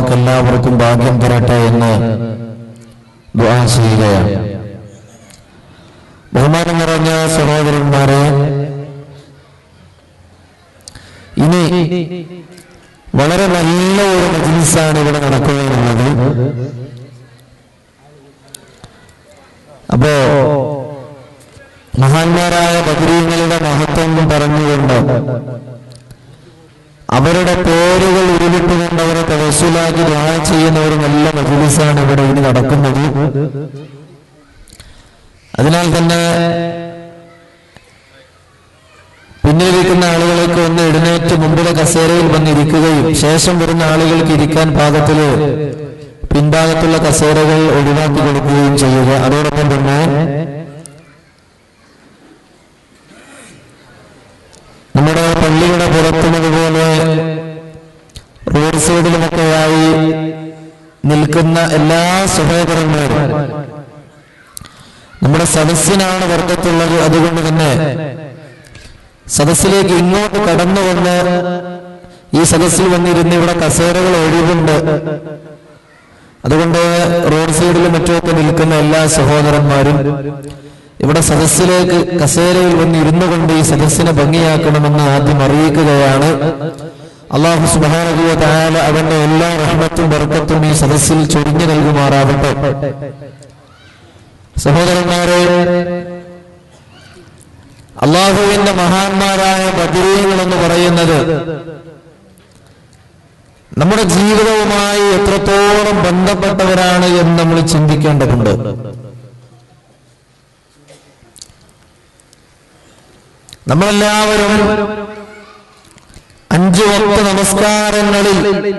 നമുക്ക് എല്ലാവർക്കും ഭാഗ്യം തരട്ടെ എന്ന് ദുആ ചെയ്യുകയാണ് ബഹുമാനം നിറഞ്ഞ സഹോദരന്മാരെ ഇനി വളരെ നല്ല ഒരു മജിലിസാണ് ഇവിടെ നടക്കുകയെന്നുള്ളത് അപ്പോ മഹാന്മാരായ ബദരീങ്ങളുടെ മഹത്വം പറഞ്ഞുകൊണ്ട് അവരുടെ പേരുകൾ ഉരുവിട്ടുകൊണ്ട് അവരെ തവസുലാക്കി ദ്വാ ചെയ്യുന്ന ഒരു നല്ല മജിലിസാണ് ഇവിടെ ഇനി നടക്കുന്നത് അതിനാൽ തന്നെ പിന്നിലിരിക്കുന്ന ആളുകളൊക്കെ ഒന്ന് എഴുന്നേറ്റ് മുമ്പിലെ കസേരയിൽ വന്നിരിക്കുകയും ശേഷം വരുന്ന ആളുകൾക്ക് ഇരിക്കാൻ പാകത്തില് പിൻഭാഗത്തുള്ള കസേരകൾ ഒഴിവാക്കി കൊടുക്കുകയും ചെയ്യുക അതോടൊപ്പം തന്നെ നമ്മുടെ പള്ളിയുടെ പുറത്തും അതുപോലെ റോഡ് സൈഡിലുമൊക്കെയായി നിൽക്കുന്ന എല്ലാ സഹോദരന്മാരും നമ്മുടെ സദസ്സിനാണ് വർക്കത്തുള്ളത് അതുകൊണ്ട് തന്നെ സദസ്സിലേക്ക് ഇങ്ങോട്ട് കടന്നു വന്ന് ഈ സദസ്സിൽ വന്നിരുന്ന് ഇവിടെ കസേരകൾ ഒഴിവുണ്ട് അതുകൊണ്ട് റോഡ് സൈഡിലും മറ്റുമൊക്കെ നിൽക്കുന്ന എല്ലാ സഹോദരന്മാരും ഇവിടെ സദസ്സിലേക്ക് കസേരയിൽ വന്ന് ഇരുന്നു കൊണ്ട് ഈ സദസ്സിനെ ഭംഗിയാക്കണമെന്ന് ആദ്യം അറിയിക്കുകയാണ് അള്ളാഹു സുബാനകുവ താല അവന്റെ എല്ലാ റഹ്മത്തും ബർക്കത്തും ഈ സദസ്സിൽ ചൊരിഞ്ഞു നൽകുമാറാവട്ടെ സഹോദരന്മാരെ അള്ളാഹുവിന്റെ മഹാന്മാരായ ബദരീങ്ങൾ എന്ന് പറയുന്നത് നമ്മുടെ ജീവിതവുമായി എത്രത്തോളം ബന്ധപ്പെട്ടവരാണ് എന്ന് നമ്മൾ ചിന്തിക്കേണ്ടതുണ്ട് നമ്മളെല്ലാവരും അഞ്ചു വക്ത നമസ്കാരങ്ങളിൽ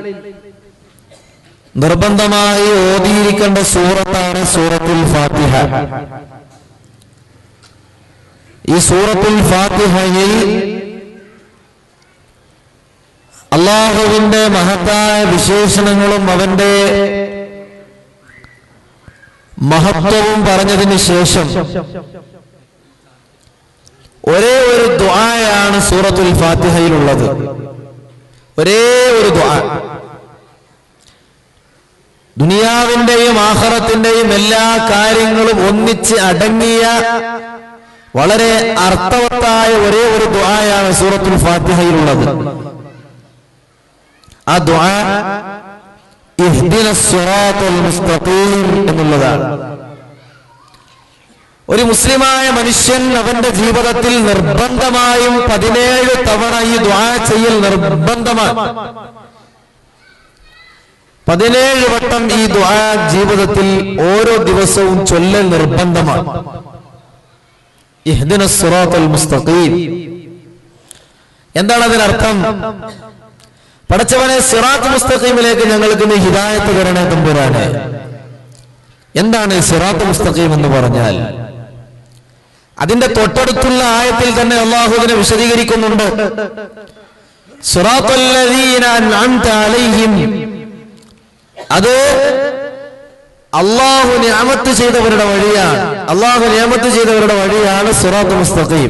നിർബന്ധമായി ഓതിയിരിക്കേണ്ട സൂറത്താണ് സൂറത്തുൽ ഫാത്തിഹ ഈ സൂറത്തുൽ ഫാത്തിഹയിൽ അള്ളാഹുവിന്റെ മഹത്തായ വിശേഷണങ്ങളും അവന്റെ മഹത്വവും പറഞ്ഞതിന് ശേഷം ഒരേ ഒരു ദ്വായാണ് സൂറത്തുൽ ഫാത്തിഹയിലുള്ളത് ഒരേ ഒരു ദ്വാ ദുനിയാവിന്റെയും ആഹറത്തിന്റെയും എല്ലാ കാര്യങ്ങളും ഒന്നിച്ച് അടങ്ങിയ വളരെ അർത്ഥവത്തായ ഒരേ ഒരു ദ്വായാണ് സൂറത്തുൽ ഫാത്തിഹയിലുള്ളത് ആ ദ്വാ ഇഹ്ദിന സിറാത്തുൽ മുസ്തഖീം എന്നുള്ളതാണ് ഒരു മുസ്ലിമായ മനുഷ്യൻ അവന്റെ ജീവിതത്തിൽ നിർബന്ധമായും പതിനേഴ് തവണ ഈ ദ്വാ ചെയ്യൽ നിർബന്ധമാണ് പതിനേഴ് വട്ടം ഈ ദ്വാ ജീവിതത്തിൽ ഓരോ ദിവസവും ചൊല്ലൽ നിർബന്ധമാണ് ഇഹ്ദിന സിറാത്തുൽ മുസ്തഖീം എന്താണ് അതിനർത്ഥം പടച്ചവനെ സിറാത്ത് മുസ്തഖീമിലേക്ക് ഞങ്ങൾക്ക് നീ ഹിദായത്ത് തരണേ തമ്പുരാനെ എന്താണ് സിറാത്ത് മുസ്തഖീം എന്ന് പറഞ്ഞാൽ അതിന്റെ തൊട്ടടുത്തുള്ള ആയത്തിൽ തന്നെ അള്ളാഹുവിനെ വിശദീകരിക്കുന്നുണ്ട് സിറാത്തുല്ലദീന അൻഅംത അലൈഹിം അത് അള്ളാഹു നിയമത്ത് ചെയ്തവരുടെ വഴിയാണ് അള്ളാഹു നിയമത്ത് ചെയ്തവരുടെ വഴിയാണ് സിറാത്ത് മുസ്തഖീം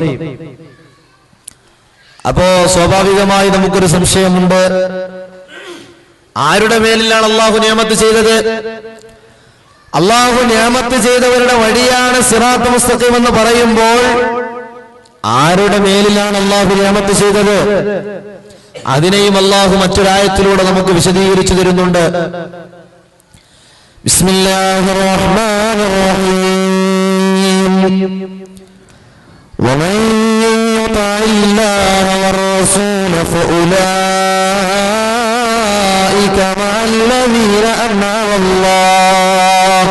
അപ്പോ സ്വാഭാവികമായി നമുക്കൊരു സംശയമുണ്ട് ആരുടെ മേലിലാണ് അള്ളാഹു നിയമത്ത് ചെയ്തത് അള്ളാഹു നിയമത്ത് ചെയ്തവരുടെ വഴിയാണ് സിറാത്ത് മുസ്തഖീം എന്ന് പറയുമ്പോൾ ആരുടെ മേലിലാണ് അള്ളാഹു നിയമത്ത് ചെയ്തത് അതിനെയും അള്ളാഹു മറ്റൊരായത്തിലൂടെ നമുക്ക് വിശദീകരിച്ചു തരുന്നുണ്ട് ബിസ്മില്ലാഹിർ റഹ്മാനിർ റഹീം ومن يطع الله والرسول فأولئك مع الذين أنعم الله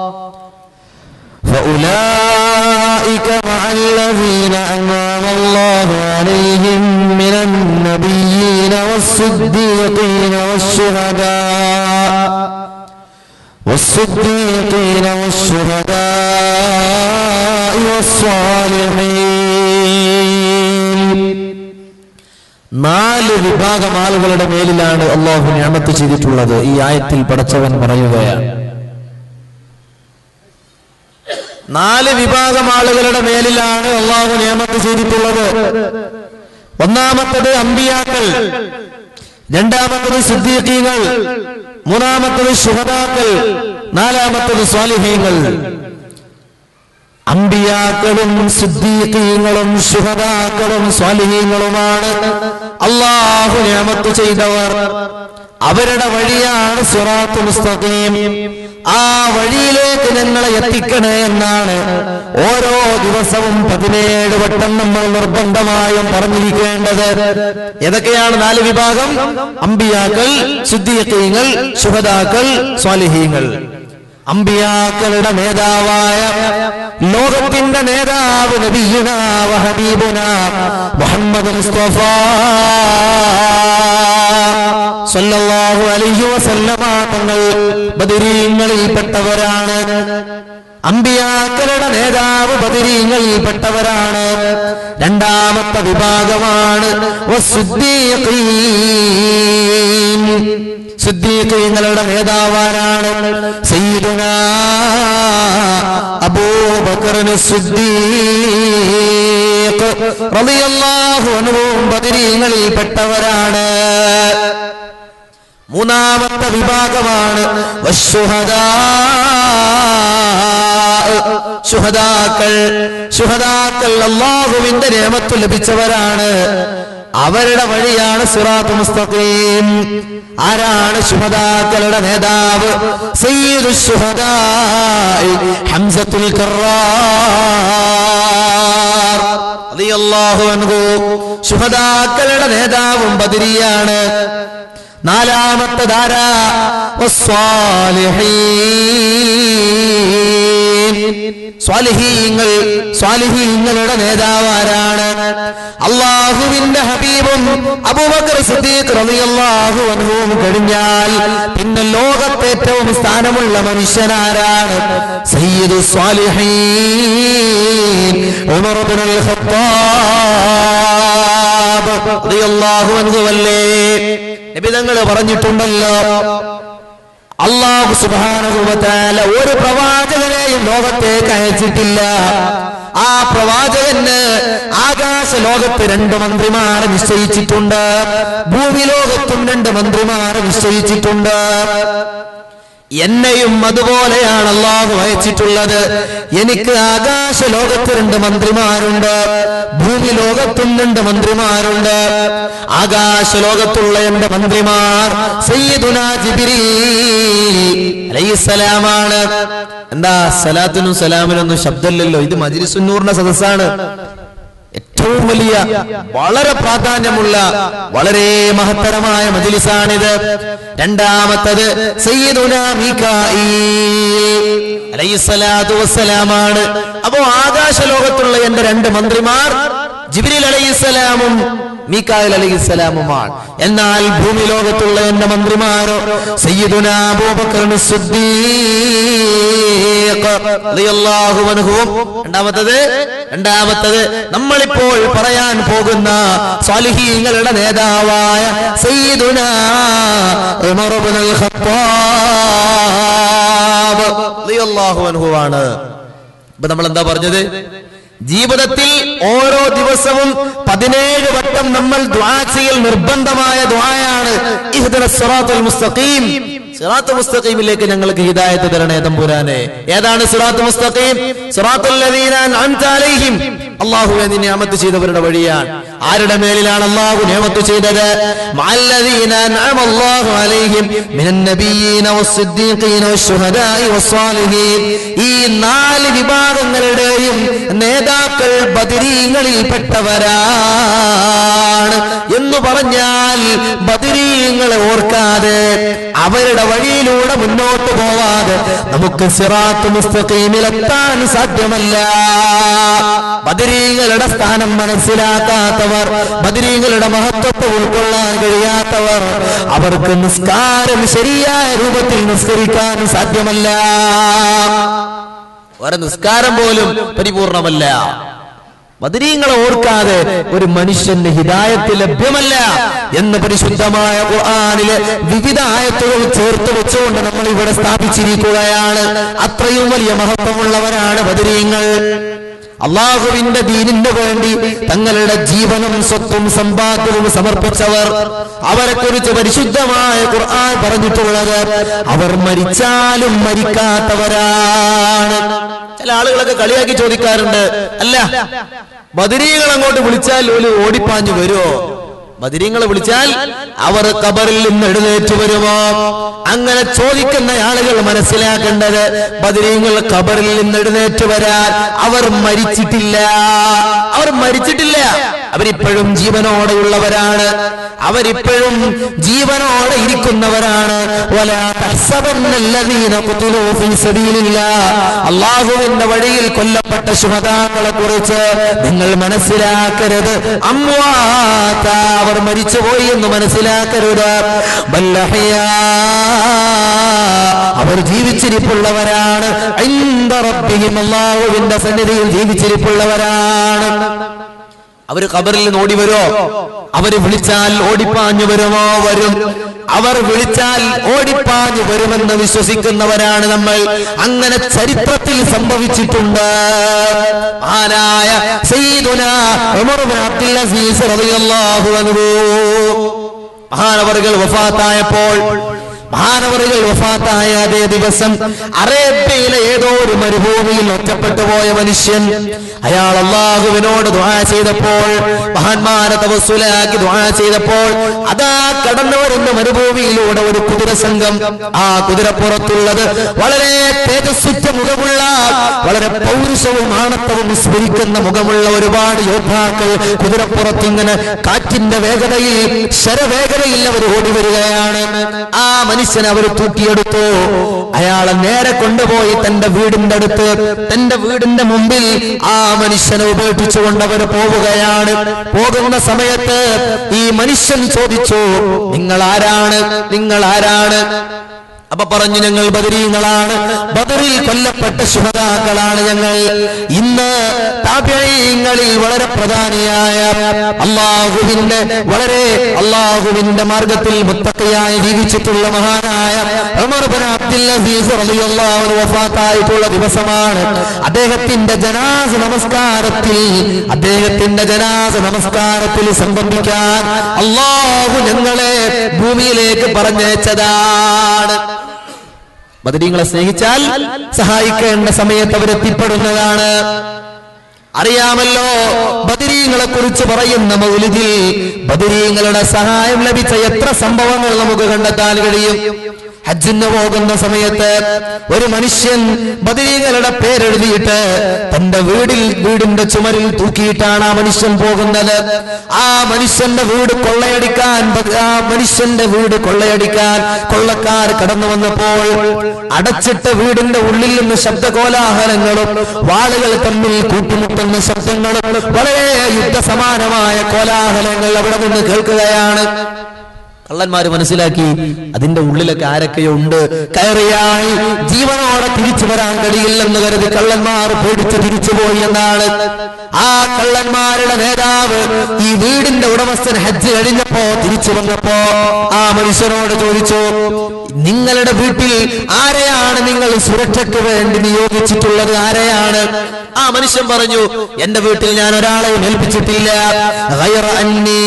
فأولئك مع الذين أنعم الله عليهم من النبيين والصديقين والشهداء والصديقين والشهداء والصالحين നാല് വിഭാഗം ആളുകളുടെ മേലിലാണ് അള്ളാഹു ഞാമത്ത് ചെയ്തിട്ടുള്ളത് ഈ ആയത്തിൽ പടച്ചവൻ പറയുകയാണ് നാല് വിഭാഗം ആളുകളുടെ മേലിലാണ് അള്ളാഹു നിയമത്ത് ചെയ്തിട്ടുള്ളത് ഒന്നാമത്തത് അമ്പിയാക്കൾ രണ്ടാമത്തത് സിദ്ദീഖീങ്ങൾ മൂന്നാമത്തത് ശുഹതാക്കൾ നാലാമത്തത് സ്വാലിഹീങ്ങൾ അമ്പിയാക്കളും സിദ്ദീഖീങ്ങളും ശുഹദാക്കളും സ്വാലിഹീങ്ങളുമാണ് അള്ളാഹു നിയമത്ത് ചെയ്തവർ അവരുടെ വഴിയാണ് സിറാത്ത് മുസ്തഖീം ആ വഴിയിലേക്ക് ഞങ്ങളെ എത്തിക്കണേ എന്നാണ് ഓരോ ദിവസവും പതിനേഴ് വട്ടം നമ്മൾ നിർബന്ധമായും പറഞ്ഞിരിക്കേണ്ടത് ഏതൊക്കെയാണ് നാല് വിഭാഗം അമ്പിയാക്കൾ സിദ്ദീഖീങ്ങൾ ശുഹദാക്കൾ സ്വാലിഹീങ്ങൾ അമ്പിയാക്കളുടെ നേതാവായ ലോകത്തിന്റെ നേതാവ് നബിയുന വ ഹബീബുന മുഹമ്മദ് മുസ്തഫ സല്ലല്ലാഹു അലൈഹി വസല്ലമ തങ്ങൾ ബദരീങ്ങളിൽപ്പെട്ടവരാണ് അമ്പിയാക്കളുടെ നേതാവ് ബദരീങ്ങളിൽപ്പെട്ടവരാണ് രണ്ടാമത്തെ വിഭാഗമാണ് വസ്സുദ്ദീഖീൻ. സിദ്ദീഖീങ്ങളുടെ നേതാവാരാണ് സയ്യിദുന അബൂബക്കറിന് സിദ്ദീഖ് റളിയല്ലാഹു അൻഹു ബദരീങ്ങളിൽപ്പെട്ടവരാണ് മൂന്നാമത്തെ വിഭാഗമാണ് വശുഹദാ. ശുഹദാക്കൾ ശുഹദാക്കൾ അള്ളാഹുവിന്റെ നിയമത്ത് ലഭിച്ചവരാണ് അവരുടെ വഴിയാണ് സിറാത്ത് മുസ്തഖീം ആരാണ് ശുഹദാക്കളുടെ നേതാവ് സയ്യിദു ശുഹദാഇ ഹംസത്തുൽ കറാർ റളിയല്ലാഹു അൻഹു ശുഹദാക്കളുടെ നേതാവും ബദരിയാണ് നാലാമത്തെ ധാര സ്വാലിഹീങ്ങൾ സ്വാലിഹീങ്ങളുടെ നേതാവാരാണ് അള്ളാഹുവിന്റെ ഹബീബും അബൂബക്കർ സിദ്ദീഖ് റളിയല്ലാഹു അൻഹുവും കഴിഞ്ഞാൽ പിന്നെ ലോകത്തെ ഏറ്റവും സ്ഥാനമുള്ള മനുഷ്യനാരാണ് സയ്യിദു സ്വാലിഹീൻ ഉമർ ഇബ്നുൽ ഖത്താബ് റളിയല്ലാഹു അൻഹു അല്ലേ നബിതങ്ങൾ പറഞ്ഞിട്ടുണ്ടല്ലോ അള്ളാഹു സുബാനുഭവത്താല ഒരു പ്രവാചകനെയും ലോകത്തേക്ക് അയച്ചിട്ടില്ല ആ പ്രവാചകന് ആകാശ ലോകത്ത് രണ്ട് മന്ത്രിമാരെ നിശ്ചയിച്ചിട്ടുണ്ട് ഭൂമി ലോകത്തും രണ്ട് മന്ത്രിമാരെ നിശ്ചയിച്ചിട്ടുണ്ട് എന്നെയും അതുപോലെയാണ് അള്ളാഹു അയച്ചിട്ടുള്ളത് എനിക്ക് ആകാശ ലോകത്ത് രണ്ട് മന്ത്രിമാരുണ്ട് ഭൂമി ലോകത്തും രണ്ട് മന്ത്രിമാരുണ്ട് ആകാശ ലോകത്തുള്ള എന്റെ മന്ത്രിമാർ സയ്യിദുന ജിബിരി അലൈഹിസ്സലാമാണ് എന്താ സലാത്തിനും സലാമിനൊന്നും ശബ്ദമില്ലല്ലോ ഇത് മജിലിസുന്നൂറിന്റെ സദസ്സാണ് ഏറ്റവും വലിയ വളരെ പ്രാധാന്യമുള്ള വളരെ മഹത്തരമായ മജിലിസാണിത് രണ്ടാമത്തത് സയ്യിദുന മീകാഈൽ അലൈഹിസ്സലാത്തു വസ്സലാമാണ് അപ്പോ ആകാശ ലോകത്തുള്ള എന്റെ രണ്ട് മന്ത്രിമാർ ജിബ്രീൽ അലൈഹിസ്സലാമും മീക്കായിൽ അലൈഹിസ്സലാമുമാണ് എന്നാൽ ഭൂമി ലോകത്തുള്ള എന്റെ മന്ത്രിമാരോ സയ്യിദുന അബൂബക്കർ സിദ്ദീഖ് റളിയല്ലാഹു അൻഹുവും രണ്ടാമത്തത് രണ്ടാമത്തത് നമ്മളിപ്പോൾ പറയാൻ പോകുന്ന സ്വാലിഹീങ്ങളുടെ നേതാവായ സയ്യിദുന ഉമർ ഇബ്നുൽ ഖത്താബ് റളിയല്ലാഹു അൻഹുവാണ് ഇപ്പൊ നമ്മൾ എന്താ പറഞ്ഞത് ജീവിതത്തിൽ ഓരോ ദിവസവും പതിനേഴ് വട്ടം നമ്മൾ ദ്വാ ചെയ്യൽ നിർബന്ധമായ ദ്വായാണ് ഇഹ്ദിന സിറാത്തുൽ മുസ്തഖീം സിറാത്ത് മുസ്തഖീമിലേക്ക് ഞങ്ങൾക്ക് ഹിദായത്ത് തരണേ തമ്പുരാനെ ഏതാണ് സിറാത്ത് മുസ്തഖീം സിറാത്തുൽ ലദീന അൻഅംത അലൈഹിം അല്ലാഹുവേ നീ നിഅമത്ത് ചെയ്തവരുടെ വഴിയാണ് ആരുടെ മേലിലാണ് അല്ലാഹു നിഅമത്ത് ചെയ്തത് മഅല്ലദീന അൻഅമ അല്ലാഹു അലൈഹിം മിനൻ നബിയ്യീന വസ്സിദ്ദീഖീന വശുഹദാഇ വസ്സാലിഹീൻ ഈ നാല് വിഭാഗങ്ങളുടെയും നേതാക്കൾ ബദരീങ്ങളിൽപ്പെട്ടവരാണ് എന്ന് പറഞ്ഞാൽ ബദരീങ്ങളെ ഓർക്കാതെ അവരുടെ വഴിയിലൂടെ മുന്നോട്ട് പോവാതെ നമുക്ക് സിറാത്ത് മുസ്തഖീമിലെത്താൻ സാധ്യമല്ല ബദരീങ്ങളുടെ സ്ഥാനം മനസ്സിലാക്കാത്തവർ ബദരീങ്ങളുടെ മഹത്വത്തെ ഉൾക്കൊള്ളാൻ കഴിയാത്തവർ അവർക്ക് നിസ്കാരം ശരിയായ രൂപത്തിൽ നിസ്കരിക്കാൻ സാധ്യമല്ല ഒരു നിസ്കാരം പോലും പരിപൂർണമല്ല ബദരീങ്ങളെ ഓർക്കാതെ ഒരു മനുഷ്യന്റെ ഹിദായത്ത് ലഭ്യമല്ല എന്ന് പരിശുദ്ധമായ ഖുർആനിലെ വിവിധ ആയത്തുകൾ ചേർത്ത് വെച്ചുകൊണ്ട് നമ്മൾ ഇവിടെ സ്ഥാപിച്ചിരിക്കുകയാണ് അത്രയും വലിയ മഹത്വമുള്ളവരാണ് ബദരീങ്ങൾ അള്ളാഹുവിന്റെ ദീനിന് വേണ്ടി തങ്ങളുടെ ജീവനും സ്വത്തും സമ്പാദ്യവും സമർപ്പിച്ചവർ അവരെ കുറിച്ച് പരിശുദ്ധമായ ഖുർആൻ പറഞ്ഞിട്ടുള്ളത് അവർ മരിച്ചാലും മരിക്കാത്തവരാണ് ചില ആളുകളൊക്കെ കളിയാക്കി ചോദിക്കാറുണ്ട് അല്ല ബദരീകൾ അങ്ങോട്ട് വിളിച്ചാൽ ഒരു ഓടിപ്പാഞ്ഞു വരുമോ ബദരീങ്ങളെ വിളിച്ചാൽ അവർ കബറിൽ നിന്ന് എഴുന്നേറ്റ് വരുമോ അങ്ങനെ ചോദിക്കുന്ന ആളുകൾ മനസ്സിലാക്കേണ്ടത് ബദരീങ്ങൾ കബറിൽ നിന്ന് എഴുന്നേറ്റ് വരാൻ അവർ മരിച്ചിട്ടില്ല അവർ മരിച്ചിട്ടില്ല അവരിപ്പോഴും ജീവനോടെയുള്ളവരാണ് അവരിപ്പോഴും ജീവനോടെ ഇരിക്കുന്നവരാണ് വലാ തഹ്സബന്നല്ലദീന ഖുതിലൂ ഫീ സബീലില്ലാഹ്. അള്ളാഹുവിന്റെ വഴിയിൽ കൊല്ലപ്പെട്ട ശുഹദാക്കളെ കുറിച്ച് നിങ്ങൾ മനസ്സിലാക്കരുത് അമ്വാത അവർ മരിച്ചുപോയി എന്ന് മനസ്സിലാക്കരുത് ബല്ലഹയാ അവർ ജീവിച്ചിരിപ്പുള്ളവരാണ് ഇൻദ റബ്ബിഹിം അള്ളാഹുവിന്റെ സന്നിധിയിൽ ജീവിച്ചിരിപ്പുള്ളവരാണ് അവര് ഖബറിൽ നിന്ന് ഓടി വരുമോ അവര് വിളിച്ചാൽ ഓടിപ്പാഞ്ഞു വരുമോ വരും അവർ വിളിച്ചാൽ ഓടിപ്പാഞ്ഞു വരുമെന്ന് വിശ്വസിക്കുന്നവരാണ് നമ്മൾ അങ്ങനെ ചരിത്രത്തിൽ സംഭവിച്ചിട്ടുണ്ട് ആനായ സയ്യിദുന ഉമർ ഇബ്നു അബ്ദുൽ അസീസ് റളിയല്ലാഹു അൻഹു മഹാനവറുകൾ വഫാത്തായപ്പോൾ മഹാനവറുകൾ വഫാത്തായ അതേ ദിവസം അറേബ്യയിലെ ഏതോ ഒരു മരുഭൂമിയിൽ ഒറ്റപ്പെട്ടു പോയ മനുഷ്യൻ അയാൾ അള്ളാഹുവിനോട് ദുആ ചെയ്തപ്പോൾ മഹാന്മാരെ തവസ്സുലാക്കി ദുആ ചെയ്തപ്പോൾ അതാ കടന്നു വരുന്ന മരുഭൂമിയിലൂടെ ഒരു കുതിര സംഘം ആ കുതിരപ്പുറത്തുള്ളത് വളരെ തേജസ്സുറ്റ മുഖമുള്ള വളരെ പൗരുഷവും ആണത്തവും വിസ്മരിക്കുന്ന മുഖമുള്ള ഒരുപാട് യോദ്ധാക്കൾ കുതിരപ്പുറത്ത് ഇങ്ങനെ കാറ്റിന്റെ വേഗതയിൽ ശരവേഗതയിൽ അവർ ഓടി വരികയാണ് ആ മനുഷ്യനെ അവർ തൂക്കിയെടുത്തു അയാളെ നേരെ കൊണ്ടുപോയി തന്റെ വീടിന്റെ അടുത്ത് തന്റെ വീടിന്റെ മുമ്പിൽ ആ മനുഷ്യനെ ഉപേക്ഷിച്ചുകൊണ്ട് അവർ പോവുകയാണ് പോകുന്ന സമയത്ത് ഈ മനുഷ്യൻ ചോദിച്ചു നിങ്ങൾ ആരാണ് നിങ്ങൾ ആരാണ് അപ്പൊ പറഞ്ഞു ഞങ്ങൾ ബദരീങ്ങളാണ് ബദറിൽ കൊല്ലപ്പെട്ട ശുഹതാക്കളാണ് ഞങ്ങൾ ഇന്ന് താപ്യങ്ങളിൽ വളരെ പ്രധാനിയായ അള്ളാഹുവിന്റെ വളരെ അള്ളാഹുവിന്റെ മാർഗത്തിൽ മുത്തക്കയായി ജീവിച്ചിട്ടുള്ള മഹാനായ ഉമർ ബിൻ അബ്ദുൽ അസീസ് റളിയല്ലാഹു അൻഹു വഫാത്തായിട്ടുള്ള ദിവസമാണ് അദ്ദേഹത്തിന്റെ ജനാസ നമസ്കാരത്തിൽ അദ്ദേഹത്തിന്റെ ജനാസ നമസ്കാരത്തിൽ സംബന്ധിക്കാൻ അള്ളാഹു ഞങ്ങളെ ഭൂമിയിലേക്ക് പറഞ്ഞയച്ചതാണ് ബദരീങ്ങളെ സ്നേഹിച്ചാൽ സഹായിക്കേണ്ട സമയത്ത് അവരെത്തിപ്പെടുന്നതാണ് അറിയാമല്ലോ ബദരീങ്ങളെ കുറിച്ച് പറയുന്ന മൗലിദിൽ ബദരീങ്ങളുടെ സഹായം ലഭിച്ച എത്ര സംഭവങ്ങൾ നമുക്ക് കണ്ടെത്താൻ കഴിയും ഹജ്ജിന് പോകുന്ന സമയത്ത് ഒരു മനുഷ്യൻ ബദരീങ്ങളുടെ പേരെഴുതിയിട്ട് തന്റെ വീടിൽ വീടിന്റെ ചുമരിൽ തൂക്കിയിട്ടാണ് ആ മനുഷ്യൻ പോകുന്നത് ആ മനുഷ്യന്റെ വീട് കൊള്ളയടിക്കാൻ ബ- ആ മനുഷ്യന്റെ വീട് കൊള്ളയടിക്കാൻ കൊള്ളക്കാർ കടന്നു വന്നപ്പോൾ അടച്ചിട്ട വീടിന്റെ ഉള്ളിൽ നിന്ന് ശബ്ദകോലാഹലങ്ങളും വാളുകൾ തമ്മിൽ കൂട്ടിമുട്ടുന്ന ശബ്ദങ്ങളും വളരെ യുദ്ധസമാനമായ കോലാഹലങ്ങൾ അവിടെ നിന്ന് കേൾക്കുകയാണ് കള്ളന്മാര് മനസ്സിലാക്കി അതിന്റെ ഉള്ളിലൊക്കെ ആരൊക്കെയോ ഉണ്ട് കയറിയായി ജീവനോടെ തിരിച്ചു വരാൻ കഴിയില്ലെന്ന് കരുതി കള്ളന്മാർ പേടിച്ച് തിരിച്ചുപോയി എന്നാണ് ആ കള്ളന്മാരുടെ നേതാവ് ഈ വീടിന്റെ ഉടമസ്ഥൻ ഹജ്ജ് കഴിഞ്ഞപ്പോ തിരിച്ചു വന്നപ്പോ ആ മനുഷ്യനോട് ചോദിച്ചു നിങ്ങളുടെ വീട്ടിൽ ആരെയാണ് നിങ്ങൾ സുരക്ഷയ്ക്ക് വേണ്ടി നിയോഗിച്ചിട്ടുള്ളത് ആരെയാണ് ആ മനുഷ്യൻ പറഞ്ഞു എന്റെ വീട്ടിൽ ഞാൻ ഒരാളെയും ഏൽപ്പിച്ചിട്ടില്ല غير أني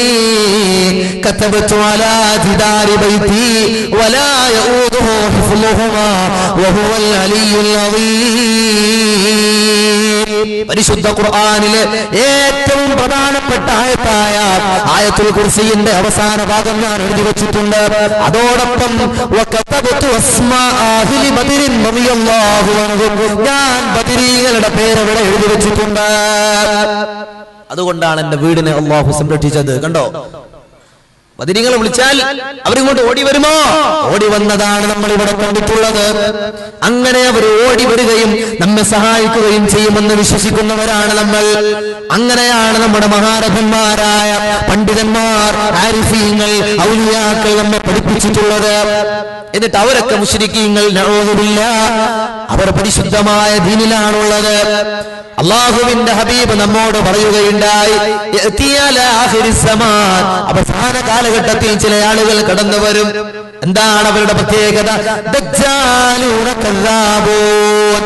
كتبت على جدار بيتي ولا يؤوده حفظهما وهو العلي العظيم പരിശുദ്ധ ഖുർആനിലെ ഏറ്റവും പ്രധാനപ്പെട്ട ആയത്തായ ആയത്തുൽ കുർസിയുടെ അവസാന ഭാഗം ഞാൻ എഴുതി വെച്ചിട്ടുണ്ട് അതോടൊപ്പം വകതബതു അസ്മാ അഹ്ലി ബദരിൻ റളിയല്ലാഹു അൻഹു ഞാൻ ബദരീകളുടെ പേര് ഇവിടെ എഴുതി വെച്ചിട്ടുണ്ട് അതുകൊണ്ടാണ് എന്റെ വീടിനെ അള്ളാഹു സംരക്ഷിച്ചത് കണ്ടോ ബദിരികളെ വിളിച്ചാൽ അവരിങ്ങോട്ട് ഓടി വരുമോ ഓടി വന്നതാണ് നമ്മൾ ഇവിടെ കണ്ടിട്ടുള്ളത് അങ്ങനെ അവർ ഓടി വരികയും നമ്മെ സഹായിക്കുകയും ചെയ്യുമെന്ന് വിശ്വസിക്കുന്നവരാണ് നമ്മൾ അങ്ങനെയാണ് നമ്മുടെ മഹാരഥന്മാരായ പണ്ഡിതന്മാർ ആരിഫീങ്ങൾ ഔലിയാക്കൾ നമ്മെ പഠിപ്പിച്ചിട്ടുള്ളത് എന്നിട്ട് അവരൊക്കെ മുഷരിക്കീങ്ങൾ നഴോതുമില്ല അവർ പരിശുദ്ധമായ ദീനിലാണുള്ളത് അള്ളാഹുവിന്റെ ഹബീബ് നമ്മോട് പറയുകയുണ്ടായി യഅ്തിയല ആഖിരിസ് സമാൻ. അവസാന കാലഘട്ടത്തിൽ ചില ആളുകൾ കടന്നു വരും എന്താണ് അവരുടെ പ്രത്യേകത ദജ്ജാലൂന കദ്ദാബൂൻ.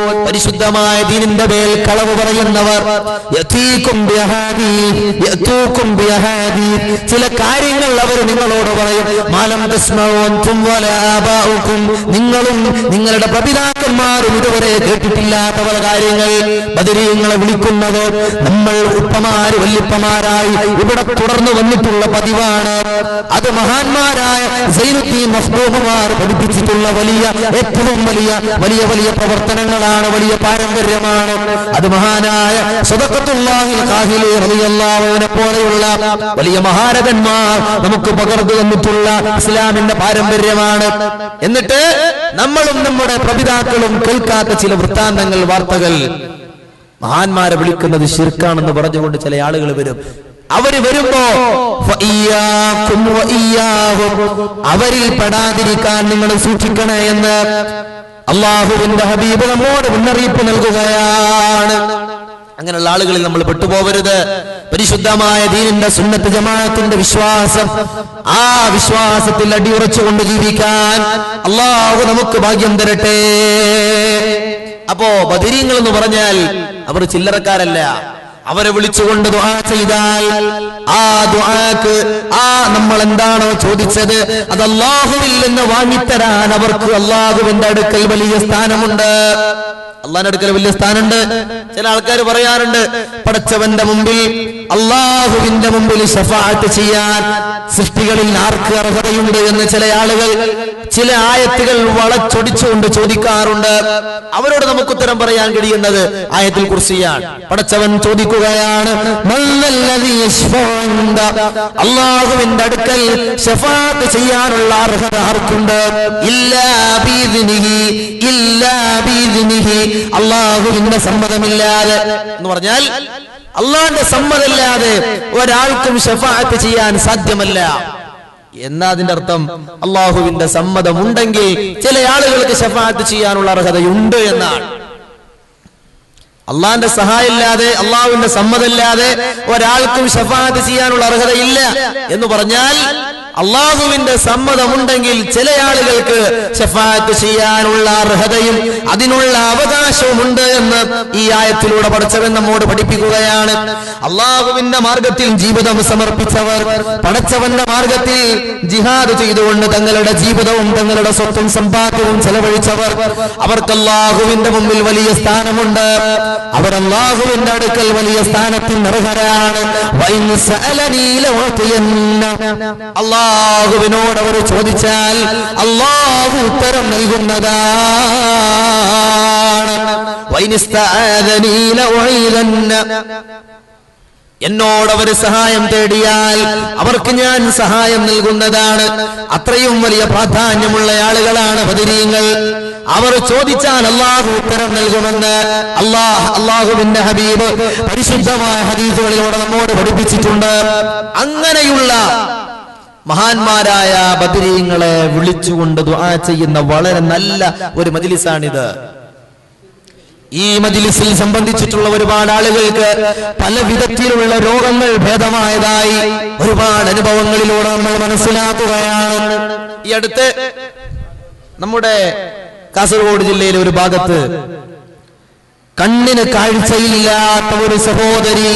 പരിശുദ്ധമായ ദീനിന്റെ മേൽ കളവ് പറയുന്നവർ യതീക്കും ബിഅഹാദീ- യതൂക്കും ബിഅഹാദീ. ചില കാര്യങ്ങൾ അവർ നിങ്ങളോട് പറയും മാലം തസ്മഉ അൻതും വലാ ആബാഉക്കും നിങ്ങളും നിങ്ങളുടെ പ്രപിതാക്കന്മാരും ഇതുവരെ കേട്ടിട്ടില്ലാത്ത പല കാര്യങ്ങൾ ബദരീങ്ങളെ വിളിക്കുന്നത് നമ്മൾ ഉപ്പമാര് വല്യപ്പമാരായി ഇവിടെ തുടർന്നു വന്നിട്ടുള്ള പതിവാണ് അത് മഹാന്മാരായ സൈനുദ്ദീൻ മസ്ബൂഹുമാർ പഠിപ്പിച്ചിട്ടുള്ള വലിയ ഏറ്റവും വലിയ വലിയ വലിയ പ്രവർത്തനങ്ങളാണ് വലിയ പാരമ്പര്യമാണ് അത് മഹാനായ സ്വതക്കത്തുള്ളാഹിൽ കാഹിലി റളിയല്ലാഹുവിനെ പോലെയുള്ള വലിയ മഹാരഥന്മാർ നമുക്ക് പകർന്നു തന്നിട്ടുള്ള ഇസ്ലാമിന്റെ പാരമ്പര്യമാണ് എന്നിട്ട് നമ്മളും നമ്മുടെ പ്രപിതാക്കളും കേൾക്കാത്ത ചില വൃത്താന്തങ്ങൾ വാർത്തകൾ മഹാന്മാരെ വിളിക്കുന്നത് ശിർക്കാണെന്ന് പറഞ്ഞുകൊണ്ട് ചില ആളുകൾ വരും അവര് വരുമ്പോ ഫഇയ്യാക്കും വഇയ്യാഹും. അവരിൽ പെടാതിരിക്കാൻ നിങ്ങൾ സൂക്ഷിക്കണേ എന്ന് അള്ളാഹുവിന്റെ ഹബീബ് നമ്മോട് മുന്നറിയിപ്പ് നൽകുകയാണ് അങ്ങനെയുള്ള ആളുകളിൽ നമ്മൾ പെട്ടുപോകരുത് പരിശുദ്ധമായ ദീനിന്റെ സുന്നത്ത് ജമാഅത്തിന്റെ വിശ്വാസം ആ വിശ്വാസത്തിൽ അടിയുറച്ചുകൊണ്ട് ജീവിക്കാൻ അള്ളാഹു നമുക്ക് ഭാഗ്യം തരട്ടെ അപ്പോ ബദിരീങ്ങൾ എന്ന് പറഞ്ഞാൽ അവർ ചില്ലറക്കാരല്ല അവരെ വിളിച്ചുകൊണ്ട് ദുആ ചെയ്താൽ ആ ദുആക്ക് ആ നമ്മൾ എന്താണോ ചോദിച്ചത് അത് അള്ളാഹുവിൽ നിന്ന് വാങ്ങിത്തരാൻ അവർക്ക് അള്ളാഹുവിന്റെ അടുക്കൽ വലിയ സ്ഥാനമുണ്ട് അള്ളാഹിന്റെ അടുക്കൽ വലിയ സ്ഥാനമുണ്ട് ചില ആൾക്കാർ പറയാറുണ്ട് പടച്ചവന്റെ മുമ്പിൽ അള്ളാഹുവിന്റെ മുമ്പിൽ ഷഫാഅത്ത് ചെയ്യാൻ സൃഷ്ടികളിൽ ആർക്ക് അർഹതയുണ്ട് എന്ന് ചില ആളുകൾ ചില ആയത്തുകൾ വളച്ചൊടിച്ചുകൊണ്ട് ചോദിക്കാറുണ്ട് അവരോട് നമുക്ക് ഉത്തരം പറയാൻ കഴിയുന്നത് ആയത്തിൽ കുറിച്ചാണ് പടച്ചവൻ ചോദിക്കുകയാണ് "മല്ലല്ലദീ യശ്ഫഉ ഇൻദ?" അള്ളാഹുവിന്റെ അടുക്കൽ ഷഫാത്ത് ചെയ്യാനുള്ള അർഹത ആർക്കുണ്ട് ഇല്ലാ ബീദിനിഹി ഇല്ലാ ബീദിനിഹി അള്ളാഹുവിന്റെ സമ്മതമില്ലാതെ എന്ന് പറഞ്ഞാൽ അള്ളാഹിന്റെ സമ്മതമില്ലാതെ ഒരാൾക്കും ഷഫാഅത്ത് ചെയ്യാൻ സാധ്യമല്ല എന്നാ അതിന്റെ അർത്ഥം അള്ളാഹുവിന്റെ സമ്മതമുണ്ടെങ്കിൽ ചില ആളുകൾക്ക് ഷഫാഅത്ത് ചെയ്യാനുള്ള അർഹതയുണ്ട് എന്നാണ് അള്ളാഹിന്റെ സഹായമില്ലാതെ അള്ളാഹുവിന്റെ സമ്മതമില്ലാതെ ഒരാൾക്കും ഷഫാഅത്ത് ചെയ്യാനുള്ള അർഹതയില്ല എന്ന് പറഞ്ഞാൽ അള്ളാഹുവിന്റെ സമ്മതമുണ്ടെങ്കിൽ ചില ആളുകൾക്ക് ഷഫാഅത്ത് ചെയ്യാനുള്ള അർഹതയും അതിനുള്ള അവകാശവും ഉണ്ട് എന്ന് ഈ ആയത്തിലൂടെ പഠിച്ചവൻ നമ്മോട് പഠിപ്പിക്കുകയാണ് അള്ളാഹുവിന്റെ മാർഗത്തിൽ ജീവിതം സമർപ്പിച്ചവർ പടച്ചവന്റെ മാർഗത്തിൽ ജിഹാദ് ചെയ്തുകൊണ്ട് തങ്ങളുടെ ജീവിതവും തങ്ങളുടെ സ്വത്തും സമ്പാദ്യവും ചെലവഴിച്ചവർ അവർക്ക് അള്ളാഹുവിന്റെ മുമ്പിൽ വലിയ സ്ഥാനമുണ്ട് അവർ അള്ളാഹുവിന്റെ അടുക്കൽ വലിയ സ്ഥാനത്തിന് അർഹരാണ് വൈൻ സഅലനീ ലഉതിയന്ന. അള്ളാഹുവിനോട് അവർ ചോദിച്ചാൽ അള്ളാഹു ഉത്തരം നൽകുന്നതാണ് വൈൻ ഇസ്തആദനീ ലഉഈദന്ന. എന്നോട് അവർ സഹായം തേടിയാൽ അവർക്ക് ഞാൻ സഹായം നൽകുന്നതാണ് അത്രയും വലിയ പ്രാധാന്യമുള്ള ആളുകളാണ് ബദരീങ്ങൾ അവർ ചോദിച്ചാൽ അള്ളാഹു ഉത്തരം നൽകുമെന്ന് അള്ളാഹ് അള്ളാഹുവിന്റെ ഹബീബ് പരിശുദ്ധമായ ഹദീസുകളിലൂടെ നമ്മോട് പഠിപ്പിച്ചിട്ടുണ്ട് അങ്ങനെയുള്ള മഹാന്മാരായ ബദരീങ്ങളെ വിളിച്ചുകൊണ്ട് ദുആ ചെയ്യുന്ന വളരെ നല്ല ഒരു മജിലിസാണിത് ഈ മജിലിസിൽ സംബന്ധിച്ചിട്ടുള്ള ഒരുപാട് ആളുകൾക്ക് പല വിധത്തിലുള്ള രോഗങ്ങൾ ഭേദമായതായി ഒരുപാട് അനുഭവങ്ങളിലൂടെ നമ്മൾ മനസ്സിലാക്കുകയാണ് ഈ അടുത്ത് നമ്മുടെ കാസർഗോഡ് ജില്ലയിലെ ഒരു ഭാഗത്ത് കണ്ണിന് കാഴ്ചയില്ലാത്ത ഒരു സഹോദരി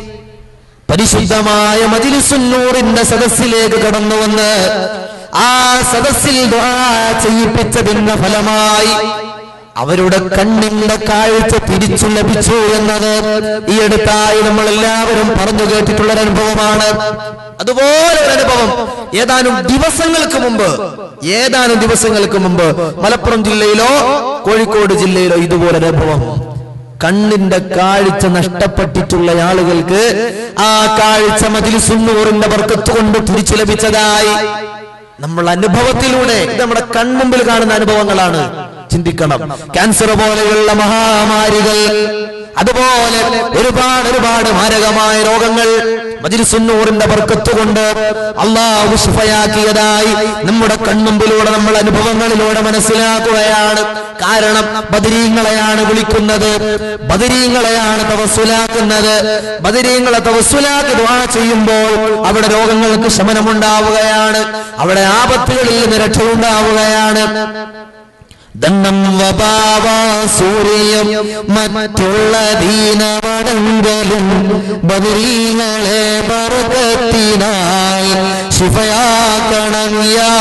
പരിശുദ്ധമായ മജിലിസുന്നൂറിന്റെ സദസ്സിലേക്ക് കടന്നു വന്ന് ആ സദസ്സിൽ ദുആ ചെയ്യിപ്പിച്ചതിന്റെ ഫലമായി അവരുടെ കണ്ണിന്റെ കാഴ്ച തിരിച്ചു ലഭിച്ചു എന്നത് ഈ അടുത്തായി നമ്മൾ എല്ലാവരും പറഞ്ഞു കേട്ടിട്ടുള്ള ഒരു അനുഭവമാണ് അതുപോലെ ഒരു അനുഭവം ഏതാനും ദിവസങ്ങൾക്ക് മുമ്പ് ഏതാനും ദിവസങ്ങൾക്ക് മുമ്പ് മലപ്പുറം ജില്ലയിലോ കോഴിക്കോട് ജില്ലയിലോ ഇതുപോലെ ഒരു അനുഭവം കണ്ണിന്റെ കാഴ്ച നഷ്ടപ്പെട്ടിട്ടുള്ള ആളുകൾക്ക് ആ കാഴ്ച മതിലിസുന്നൂറിന്റെ വർക്കത്ത് കൊണ്ട് തിരിച്ചു ലഭിച്ചതായി നമ്മൾ അനുഭവത്തിലൂടെ ഇത് നമ്മുടെ കൺമുമ്പിൽ കാണുന്ന അനുഭവങ്ങളാണ് ചിന്തിക്കണം ക്യാൻസർ പോലെയുള്ള മഹാമാരികൾ അതുപോലെ ഒരുപാട് ഒരുപാട് മാരകമായ രോഗങ്ങൾ മജിൽസുന്നൂറിന്റെ ബർക്കത്ത് കൊണ്ട് അള്ളാഹു ശുഭയാക്കിയതായി നമ്മുടെ കൺമുമ്പിലൂടെ നമ്മൾ അനുഭവങ്ങളിലൂടെ മനസ്സിലാക്കുകയാണ് കാരണം ബദരീങ്ങളെയാണ് വിളിക്കുന്നത് ബദരീങ്ങളെയാണ് തവസ്സുലാക്കുന്നത് ബദരീങ്ങളെ തവസ്സുലാക്കി ദുആ ചെയ്യുമ്പോൾ അവിടെ രോഗങ്ങൾക്ക് ശമനമുണ്ടാവുകയാണ് അവിടെ ആപത്തുകളിൽ നിന്ന് രക്ഷയുണ്ടാവുകയാണ് ദണ്ണം വപാവ സൂര്യം മറ്റുള്ള ദീനവടങ്കലും ബദരീങ്ങളെ ബർക്കത്തിനായി ശിഫയാക്കണം യാ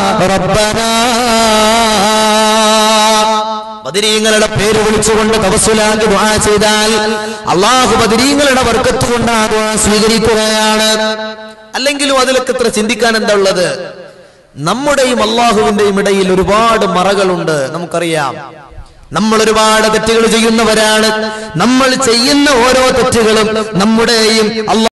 റബ്ബനാ ബദരീങ്ങളുടെ പേര് വിളിച്ചുകൊണ്ട് തവസുലാക്കി ദുആ ചെയ്താൽ അള്ളാഹു ബദരീങ്ങളുടെ വർക്കത്ത് കൊണ്ട് ആ ദുആ സ്വീകരിക്കുകയാണ് അല്ലെങ്കിലും അതിലൊക്കെ ഇത്ര ചിന്തിക്കാൻ എന്താ ഉള്ളത് നമ്മുടെയും അള്ളാഹുവിന്റെയും ഇടയിൽ ഒരുപാട് മറകളുണ്ട് നമുക്കറിയാം നമ്മൾ ഒരുപാട് തെറ്റുകൾ ചെയ്യുന്നവരാണ് നമ്മൾ ചെയ്യുന്ന ഓരോ തെറ്റുകളും നമ്മുടെയും അള്ളാഹു